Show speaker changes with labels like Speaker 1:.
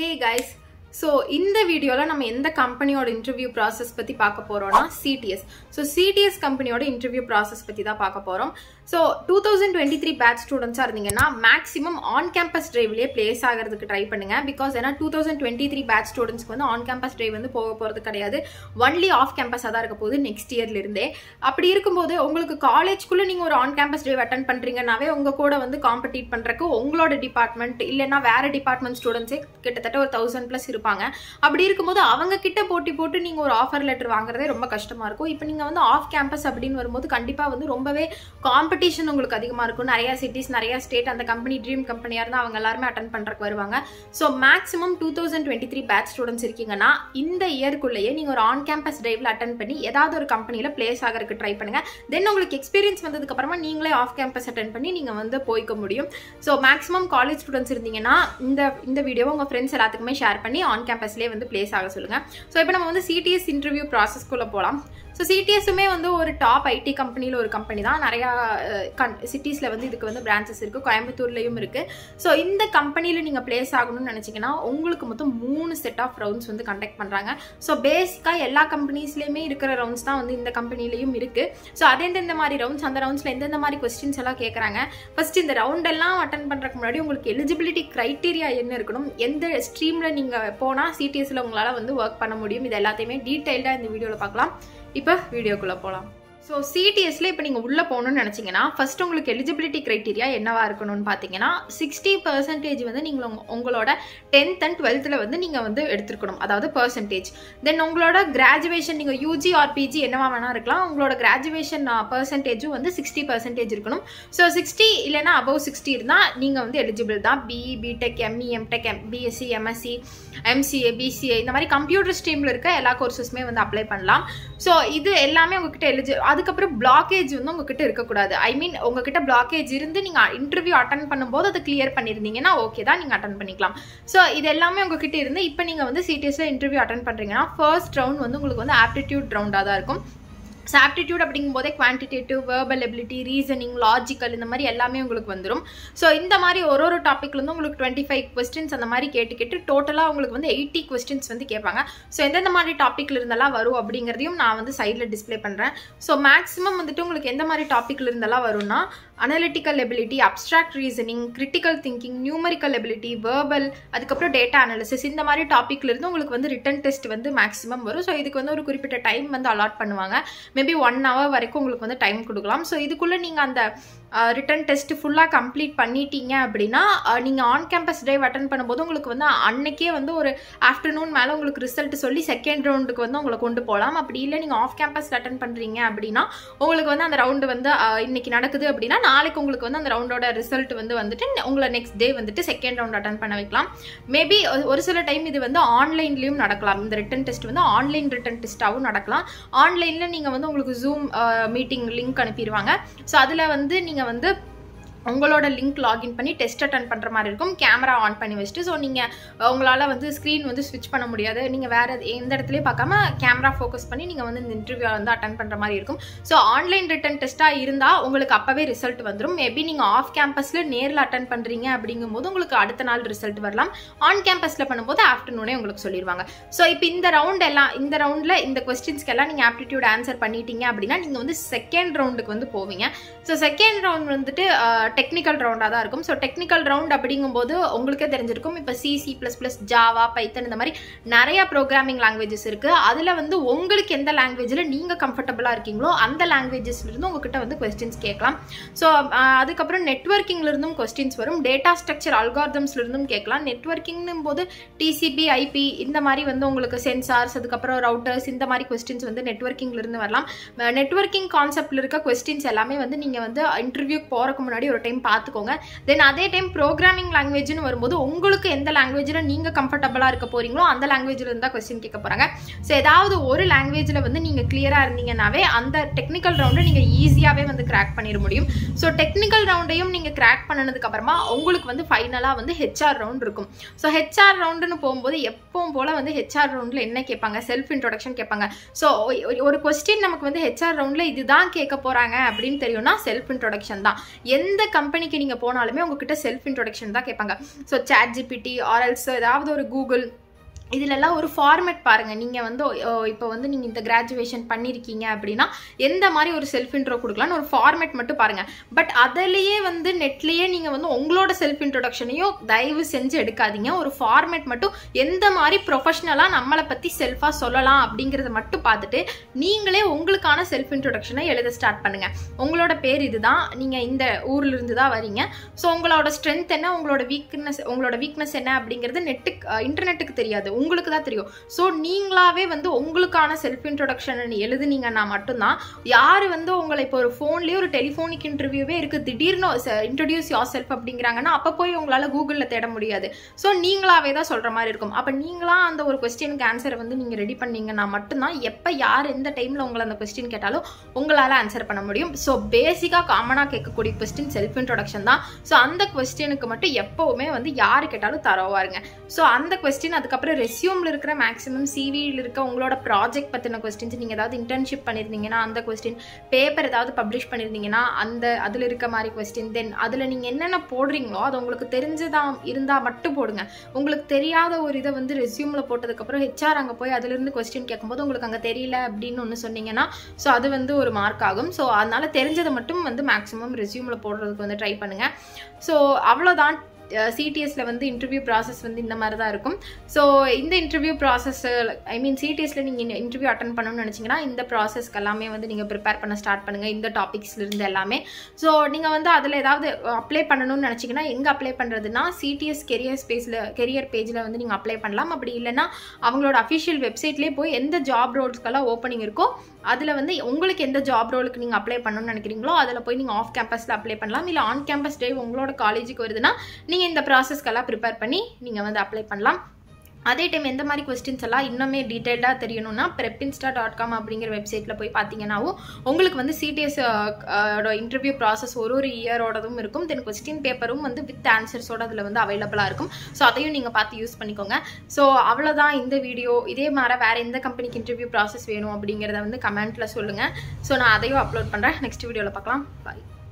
Speaker 1: hey guys so இந்த வீடியோவில் நம்ம எந்த கம்பெனியோட இன்டர்வியூ ப்ராசஸ் பற்றி பார்க்க போகிறோம்னா சிடிஎஸ் ஸோ சிடிஎஸ் கம்பெனியோட இன்டர்வியூ ப்ராசஸ் பற்றி தான் பார்க்க போகிறோம் so two thousand twenty three batch ஸ்டூடெண்ட்ஸாக இருந்தீங்கன்னா மேக்ஸிமம் ஆன் கேம்பஸ் டிரைவ்லேயே பிளேஸ் ஆகிறதுக்கு ட்ரை பண்ணுங்க பிகாஸ் ஏன்னா two thousand twenty three batch ஸ்டூடெண்ட்ஸ்க்கு வந்து ஆன் கேம்பஸ் டிரைவ் வந்து போக போகிறது கிடையாது ஒன்லி ஆஃப் கேம்பஸாக தான் இருக்க போகுது நெக்ஸ்ட் இயர்லேருந்தே அப்படி இருக்கும்போது உங்களுக்கு காலேஜ்குள்ளே நீங்கள் ஒரு ஆன் கேம்பஸ் டிரைவ் அட்டன் பண்ணுறீங்கன்னாவே உங்கள் கூட வந்து காம்படிட் பண்ணுறக்கு உங்களோட டிபார்ட்மெண்ட் இல்லைன்னா வேற டிபார்ட்மெண்ட் ஸ்டூடெண்ட்ஸே கிட்டத்தட்ட ஒரு தௌசண்ட் ப்ளஸ் இருப்பாங்க அப்படி இருக்கும்போது அவங்க கிட்ட போட்டி போட்டு நீங்கள் ஒரு ஆஃபர் லெட்டர் வாங்குறதே ரொம்ப கஷ்டமாக இருக்கும் இப்போ நீங்கள் வந்து ஆஃப் கேம்பஸ் அப்படின்னு வரும்போது கண்டிப்பாக வந்து ரொம்பவே காம்படிஷன் உங்களுக்கு அதிகமாக இருக்கும் நிறைய சிட்டிஸ் நிறைய ஸ்டேட் அந்த கம்பெனி ட்ரீம் கம்பெனியாக இருந்தால் அவங்க எல்லாருமே அட்டன் பண்ணுறக்கு வருவாங்க so maximum two thousand twenty three batch students இருக்கீங்கன்னா இந்த இயர்க்குள்ளேயே நீங்கள் ஒரு ஆன் கேம்பஸ் டிரைவில் அட்டன் பண்ணி ஏதாவது ஒரு கம்பெனியில் பிளேஸ் ஆகிறதுக்கு ட்ரை பண்ணுங்கள் தென் உங்களுக்கு எக்ஸ்பீரியன்ஸ் வந்ததுக்கப்புறமா நீங்களே ஆஃப் கேம்பஸ் அட்டன் பண்ணி நீங்கள் வந்து போய்க்க முடியும் ஸோ மேக்ஸிமம் காலேஜ் ஸ்டூடெண்ட்ஸ் இருந்தீங்கன்னா இந்த இந்த வீடியோவை உங்கள் ஃப்ரெண்ட்ஸ் எல்லாத்துக்குமே ஷேர் பண்ணி ஆன் கேம்பஸ்லேயே வந்து பிளேஸ் ஆக சொல்லுங்கள் ஸோ இப்போ நம்ம வந்து சிடிஎஸ் இன்டர்வியூ ப்ராசஸ்க்குள்ளே போகலாம் ஸோ சிடிஎஸுமே வந்து ஒரு டாப் ஐடி கம்பெனியில் ஒரு கம்பெனி தான் நிறையா கன் சிட்டிஸில் வந்து இதுக்கு வந்து பிரான்ச்சஸ் இருக்குது கோயம்புத்தூர்லேயும் இருக்குது ஸோ இந்த கம்பெனியில் நீங்கள் பிளேஸ் ஆகணும்னு நினச்சிங்கன்னா உங்களுக்கு மொத்தம் மூணு செட் ஆஃப் ரவுண்ட்ஸ் வந்து கண்டக்ட் பண்ணுறாங்க ஸோ பேசிக்காக எல்லா கம்பெனிஸ்லேயுமே இருக்கிற ரவுண்ட்ஸ் தான் வந்து இந்த கம்பெனிலையும் இருக்குது ஸோ அது எந்தெந்த மாதிரி ரவுண்ட்ஸ் அந்த ரவுண்ட்ஸில் எந்தெந்த மாதிரி கொஸ்டின்ஸ் எல்லாம் கேட்குறாங்க ஃபர்ஸ்ட் இந்த ரவுண்ட் எல்லாம் அட்டன் பண்ணுறதுக்கு முன்னாடி உங்களுக்கு எலிஜிபிலிட்டி க்ரைட்டீரியா என்ன இருக்கணும் எந்த ஸ்ட்ரீமில் நீங்கள் போனால் சிடிஎஸில் உங்களால் வந்து ஒர்க் பண்ண முடியும் இது எல்லாத்தையுமே டீட்டெயில்டாக இந்த வீடியோவில் பார்க்கலாம் இப்போ வீடியோக்குள்ளே போகலாம் ஸோ சிடிஎஸ்ல இப்போ நீங்கள் உள்ளே போகணும்னு நினச்சிங்கன்னா ஃபர்ஸ்ட் உங்களுக்கு எலிஜிபிலிட்டி க்ரைட்டீரியா என்னவா இருக்கணும்னு பார்த்தீங்கன்னா சிக்ஸ்டி பர்சன்டேஜ் வந்து நீங்கள் உங்க- உங்களோட டென்த் அண்ட் டுவெல்த்தில் வந்து நீங்கள் வந்து எடுத்துருக்கணும் அதாவது பர்சன்டேஜ் தென் உங்களோட கிராஜுவேஷன் நீங்கள் யூஜி ஆர் பிஜி என்னவா வேணா இருக்கலாம் உங்களோட கிராஜுவேஷன் பர்சன்டேஜும் வந்து சிக்ஸ்டி பர்சன்டேஜ் இருக்கணும் ஸோ சிக்ஸ்டி இல்லைன்னா அபவ் சிக்ஸ்டி இருந்தால் நீங்கள் வந்து எலிஜிபிள் தான் BE BTech ME MTech M BSc MSc MCA BCA இந்த மாதிரி கம்ப்யூட்டர் ஸ்ட்ரீமில் இருக்க எல்லா கோர்சஸுமே வந்து அப்ளை பண்ணலாம் ஸோ இது எல்லாமே உங்ககிட்ட எலிஜி அதுக்கப்புறம் பிளாக்கேஜ் வந்து உங்ககிட்ட இருக்கக்கூடாது ஐ மீன் உங்ககிட்ட பிளாக்கேஜ் இருந்து நீங்கள் இன்டர்வியூ அட்டன் பண்ணும்போது அதை கிளியர் பண்ணியிருந்தீங்கன்னா ஓகே தான் நீங்கள் அட்டன் பண்ணிக்கலாம் ஸோ இது எல்லாமே உங்ககிட்ட இருந்து இப்போ நீங்கள் வந்து சிடிஎஸ்ல இன்டர்வியூ அட்டன் பண்ணுறீங்கன்னா ஃபர்ஸ்ட் ரவுண்ட் வந்து உங்களுக்கு வந்து ஆப்டிடியூட் ரவுண்டாக தான் இருக்கும் ஸோ ஆப்டிடியூட் அப்படிங்கும் போதே quantitative verbal ability reasoning logical இந்த மாதிரி எல்லாமே உங்களுக்கு வந்துடும் ஸோ இந்த மாதிரி ஒரு ஒரு டாப்பிக்லேருந்து உங்களுக்கு டுவெண்ட்டி ஃபைவ் கொஸ்டின்ஸ் அந்த மாதிரி கேட்டு கேட்டு டோட்டலாக உங்களுக்கு வந்து எயிட்டி கொஸ்டின்ஸ் வந்து கேட்பாங்க ஸோ எந்தெந்த மாதிரி டாப்பிக்ல இருந்தெல்லாம் வரும் அப்படிங்கிறதையும் நான் வந்து சைடில் டிஸ்ப்ளே பண்ணுறேன் ஸோ மேக்ஸிமம் வந்துட்டு உங்களுக்கு எந்த மாதிரி டாப்பிக்ல இருந்தெல்லாம் வரும்னா analytical ability abstract reasoning critical thinking numerical ability verbal அதுக்கப்புறம் டேட்டா அனாலிசிஸ் இந்த மாதிரி டாப்பிக்ல இருந்து உங்களுக்கு வந்து ரிட்டன் டெஸ்ட் வந்து மேக்ஸிமம் வரும் ஸோ இதுக்கு வந்து ஒரு குறிப்பிட்ட டைம் வந்து அலாட் பண்ணுவாங்க மேபி ஒன் ஹவர் வரைக்கும் உங்களுக்கு வந்து டைம் கொடுக்கலாம் ஸோ இதுக்குள்ளே நீங்கள் அந்த ரிட்டன் டெஸ்ட் ஃபுல்லாக கம்ப்ளீட் பண்ணிட்டீங்க அப்படின்னா நீங்கள் ஆன் கேம்பஸ் டிரைவ் அட்டன் பண்ணும்போது உங்களுக்கு வந்து அன்னைக்கே வந்து ஒரு ஆஃப்டர்நூன் மேலே உங்களுக்கு ரிசல்ட் சொல்லி செகண்ட் ரவுண்டுக்கு வந்து உங்களை கொண்டு போகலாம் அப்படி இல்லை நீங்கள் ஆஃப் கேம்பஸ் அட்டன் பண்ணுறீங்க அப்படின்னா உங்களுக்கு வந்து அந்த ரவுண்டு வந்து அஹ், இன்னைக்கு நடக்குது அப்படின்னா நாளைக்கு உங்களுக்கு வந்து அந்த ரவுண்டோட ரிசல்ட் வந்து வந்துட்டு உங்களை நெக்ஸ்ட் டே வந்துட்டு செகண்ட் ரவுண்ட் அட்டன் பண்ண வைக்கலாம் மேபி ஒரு சில டைம் இது வந்து ஆன்லைன்லேயும் நடக்கலாம் இந்த ரிட்டன் டெஸ்ட் வந்து ஆன்லைன் ரிட்டன் டெஸ்ட்டாகவும் நடக்கலாம் ஆன்லைனில் நீங்கள் வந்து உங்களுக்கு ஜூம் மீட்டிங் லிங்க் அனுப்பிடுவாங்க ஸோ அதில் வந்து நீங்கள் வந்து உங்களோட லிங்க் லாகின் பண்ணி டெஸ்ட் அட்டன் பண்ணுற மாதிரி இருக்கும் கேமரா ஆன் பண்ணி வச்சுட்டு ஸோ நீங்கள் உங்களால் வந்து ஸ்க்ரீன் வந்து ஸ்விட்ச் பண்ண முடியாது நீங்கள் வேறு எந்த இடத்துலையும் பார்க்காம கேமரா ஃபோக்கஸ் பண்ணி நீங்கள் வந்து இந்த இன்டர்வியூ வந்து அட்டன் பண்ணுற மாதிரி இருக்கும் ஸோ ஆன்லைன் ரிட்டன் டெஸ்ட்டாக இருந்தால் உங்களுக்கு அப்போவே ரிசல்ட் வந்துடும் மேபி நீங்கள் ஆஃப் கேம்பஸில் நேரில் அட்டன் பண்ணுறீங்க அப்படிங்கும்போது உங்களுக்கு அடுத்த நாள் ரிசல்ட் வரலாம் ஆன் கேம்பஸில் பண்ணும்போது ஆஃப்டர்நூனே உங்களுக்கு சொல்லிடுவாங்க ஸோ இப்போ இந்த ரவுண்ட் எல்லாம் இந்த ரவுண்டில் இந்த கொஸ்டின்ஸ்க்கு எல்லாம் நீங்கள் ஆப்டிடியூட் ஆன்சர் பண்ணிட்டீங்க அப்படின்னா நீங்கள் வந்து செகண்ட் ரவுண்டுக்கு வந்து போவீங்க ஸோ செகண்ட் ரவுண்ட் வந்துட்டு டெக்னிக்கல் ரவுண்டாக தான் இருக்கும் ஸோ டெக்னிக்கல் ரவுண்ட் அப்படிங்கும்போது உங்களுக்கே தெரிஞ்சிருக்கும் இப்போ C C plus plus Java Python இந்த மாதிரி நிறைய ப்ரோக்ராமிங் லாங்குவேஜஸ் இருக்குது அதில் வந்து உங்களுக்கு எந்த லாங்குவேஜில் நீங்கள் கம்ஃபர்டபுளாக இருக்கீங்களோ அந்த லாங்குவேஜஸ்லேருந்து உங்ககிட்ட வந்து கொஸ்டின்ஸ் கேட்கலாம் ஸோ அதுக்கப்புறம் நெட்ஒர்க்கிங்ல இருந்தும் கொஸ்டின்ஸ் வரும் டேட்டா ஸ்ட்ரக்சர் அல்கார்தம்ஸ்ல இருந்தும் கேட்கலாம் நெட்ஒர்க்கிங்னும் போது டிசிபி ஐபி இந்த மாதிரி வந்து உங்களுக்கு சென்சார்ஸ் அதுக்கப்புறம் ரவுட்டர்ஸ் இந்த மாதிரி கொஸ்டின்ஸ் வந்து நெட்ஒர்க்கிங்ல இருந்து வரலாம் நெட்ஒர்க்கிங் கான்செப்ட்ல இருக்க கொஸ்டின்ஸ் எல்லாமே வந்து நீங்க வந்து இன்டர்வியூக்கு போறதுக்கு முன்னாடி ஒரு டைம் பார்த்துக்கோங்க தென் அதே டைம் ப்ரோக்ராமிங் லாங்குவேஜ்னு வரும்போது உங்களுக்கு எந்த லாங்குவேஜில் நீங்க கம்ஃபர்டபுளா இருக்க போறீங்களோ அந்த லாங்குவேஜ்ல இருந்தா கொஸ்டின் கேட்க போறாங்க ஸோ ஏதாவது ஒரு லாங்குவேஜ்ல வந்து நீங்க கிளியரா இருந்தீங்கன்னாவே அந்த டெக்னிக்கல் ரவுண்டை நீங்க ஈஸியாவே வந்து கிராக் பண்ணிட முடியும் ஸோ டெக்னிக்கல் ரவுண்டையும் நீங்க கிராக் பண்ணனதுக்கு அப்புறமா உங்களுக்கு வந்து ஃபைனலா வந்து ஹெச்ஆர் ரவுண்ட் இருக்கும் ஸோ ஹெச்ஆர் ரவுண்டுன்னு போகும்போது எப்பவும் போல வந்து ஹெச்ஆர் ரவுண்ட்ல என்ன கேட்பாங்க செல்ஃப் இன்ட்ரோடக்ஷன் கேட்பாங்க ஸோ ஒரு கொஸ்டின் நமக்கு வந்து ஹெச்ஆர் ரவுண்ட்ல இதுதான் கேட்க போறாங்க அப்படின்னு தெரியும்னா செல்ஃப் இன்ட்ரோடக்ஷன் தான் எந்த கம்பெனிக்கு நீங்கள் போனாலுமே உங்ககிட்ட செல்ஃப் இன்ட்ரொடக்ஷன் தான் கேட்பாங்க ஸோ சேட் ஜிபிடி ஆர்எல்ஸ் ஏதாவது ஒரு கூகுள் இதுலலாம் ஒரு ஃபார்மேட் பாருங்கள் நீங்கள் வந்து இப்போ வந்து நீங்கள் இந்த கிராஜுவேஷன் பண்ணியிருக்கீங்க அப்படின்னா எந்த மாதிரி ஒரு செல்ஃப் இன்ட்ரோ கொடுக்கலான்னு ஒரு ஃபார்மேட் மட்டும் பாருங்கள் பட் அதிலேயே வந்து நெட்லேயே நீங்கள் வந்து உங்களோட செல்ஃப் இன்ட்ரொடக்ஷனையும் தயவு செஞ்சு எடுக்காதீங்க ஒரு ஃபார்மேட் மட்டும் எந்த மாதிரி ப்ரொஃபஷ்னலாக நம்மளை பற்றி செல்ஃபாக சொல்லலாம் அப்படிங்கிறத மட்டும் பார்த்துட்டு நீங்களே உங்களுக்கான செல்ஃப் இன்ட்ரொடக்ஷனை எழுத ஸ்டார்ட் பண்ணுங்கள் உங்களோட பேர் இதுதான் நீங்கள் இந்த ஊர்ல இருந்து தான் வரீங்க ஸோ உங்களோட ஸ்ட்ரென்த் என்ன உங்களோட வீக்னஸ் உங்களோட வீக்னஸ் என்ன அப்படிங்கிறது நெட்டுக்கு இன்டர்நெட்டுக்கு தெரியாது உங்களுக்கு தான் தெரியும் ஸோ நீங்களாவே வந்து உங்களுக்கான செல்ஃப் இன்ட்ரொடக்ஷன் எழுதுனீங்கன்னா மட்டும்தான் யார் வந்து உங்களை இப்போ ஒரு ஃபோன்லேயே ஒரு டெலிஃபோனிக் இன்டர்வியூவே இருக்குது திடீர்னு இன்ட்ரடியூஸ் யோர் செல்ஃப் அப்படிங்கிறாங்கன்னா அப்போ போய் உங்களால் கூகுளில் தேட முடியாது ஸோ நீங்களாவே தான் சொல்கிற மாதிரி இருக்கும் அப்போ நீங்களா அந்த ஒரு கொஸ்டினுக்கு ஆன்சரை வந்து நீங்கள் ரெடி பண்ணீங்கன்னா மட்டும்தான் எப்போ யார் எந்த டைமில் உங்களை அந்த கொஸ்டின் கேட்டாலும் உங்களால் ஆன்சர் பண்ண முடியும் ஸோ பேசிக்காக காமனாக கேட்கக்கூடிய கொஸ்டின் செல்ஃப் இன்ட்ரொடக்ஷன் தான் ஸோ அந்த கொஸ்டினுக்கு மட்டும் எப்போவுமே வந்து யார் கேட்டாலும் தரவாருங்க ஸோ அந்த கொஸ்டின் அதுக்கப்புறம் ரெஸ்யூமில் இருக்கிற மேக்ஸிமம் சிவியில் இருக்க உங்களோட ப்ராஜெக்ட் பற்றின கொஸ்டின்ஸ் நீங்கள் ஏதாவது இன்டர்ன்ஷிப் பண்ணியிருந்தீங்கன்னா அந்த கொஸ்டின் பேப்பர் ஏதாவது பப்ளிஷ் பண்ணியிருந்தீங்கன்னா அந்த அதில் இருக்க மாதிரி கொஸ்டின் தென் அதில் நீங்கள் என்னென்ன போடுறீங்களோ அது உங்களுக்கு தெரிஞ்சதா இருந்தால் மட்டும் போடுங்க உங்களுக்கு தெரியாத ஒரு இதை வந்து ரெஸ்யூமில் போட்டதுக்கப்புறம் ஹெச்ஆர் அங்கே போய் அதிலிருந்து கொஸ்டின் கேட்கும்போது உங்களுக்கு அங்கே தெரியல அப்படின்னு ஒன்று சொன்னீங்கன்னா ஸோ அது வந்து ஒரு மார்க் ஆகும் ஸோ அதனால் தெரிஞ்சதை மட்டும் வந்து மேக்ஸிமம் ரெஸ்யூமில் போடுறதுக்கு வந்து ட்ரை பண்ணுங்கள் ஸோ அவ்வளோதான் சிடிஎஸ்ல வந்து இன்டர்வியூ ப்ராசஸ் வந்து இந்த மாதிரி தான் இருக்கும் ஸோ இந்த இன்டர்வியூ ப்ராசஸ் ஐ மீன் சிடிஎஸ்ல நீங்கள் இன்டர்வியூ அட்டன் பண்ணணும்னு நினச்சிங்கன்னா இந்த ப்ராசஸ்க்கு எல்லாமே வந்து நீங்கள் ப்ரிப்பேர் பண்ண ஸ்டார்ட் பண்ணுங்கள் இந்த டாபிக்ஸ்ல இருந்து எல்லாமே ஸோ நீங்கள் வந்து அதில் ஏதாவது அப்ளை பண்ணணும்னு நினச்சிங்கன்னா எங்கே அப்ளை பண்ணுறதுனா சிடிஎஸ் கெரியர் ஸ்பேஸில் கெரியர் பேஜில் வந்து நீங்கள் அப்ளை பண்ணலாம் அப்படி இல்லைன்னா அவங்களோட அஃபிஷியல் வெப்சைட்லேயே போய் எந்த ஜாப் ரோல்ஸ்க்கெல்லாம் ஓப்பனிங் இருக்கோ அதில் வந்து உங்களுக்கு எந்த ஜாப் ரோலுக்கு நீங்கள் அப்ளை பண்ணணும்னு நினைக்கிறீங்களோ அதில் போய் நீங்கள் ஆஃப் கேம்பஸில் அப்ளை பண்ணலாம் இல்லை ஆன் கேம்பஸ் டே உங்களோட காலேஜுக்கு வருதுன்னா நீங்கள் இந்த ப்ராசஸ்க்கெல்லாம் ப்ரிப்பேர் பண்ணி நீங்கள் வந்து அப்ளை பண்ணலாம் அதே டைம் எந்த மாதிரி கொஸ்டின்ஸ் எல்லாம் இன்னுமே டீட்டெயில்டாக தெரியணும்னா ப்ரெப்பின்ஸ்டா டாட் காம் அப்படிங்கிற வெப்சைட்டில் போய் பார்த்தீங்கன்னாவும் உங்களுக்கு வந்து சிடிஎஸ் இன்டர்வியூ ப்ராசஸ் ஒரு ஒரு இயரோடதும் இருக்கும் தென் கொஸ்டின் பேப்பரும் வந்து வித் ஆன்சர்ஸோட அதில் வந்து அவைலபிளாக இருக்கும் ஸோ அதையும் நீங்கள் பார்த்து யூஸ் பண்ணிக்கோங்க ஸோ அவ்வளோதான் இந்த வீடியோ இதே மாதிரி வேறு எந்த கம்பெனிக்கு இன்டர்வியூ ப்ராசஸ் வேணும் அப்படிங்கிறத வந்து கமெண்ட்டில் சொல்லுங்கள் ஸோ நான் அதையும் அப்லோட் பண்ணுறேன் நெக்ஸ்ட் வீடியோவில் பார்க்கலாம் பாய்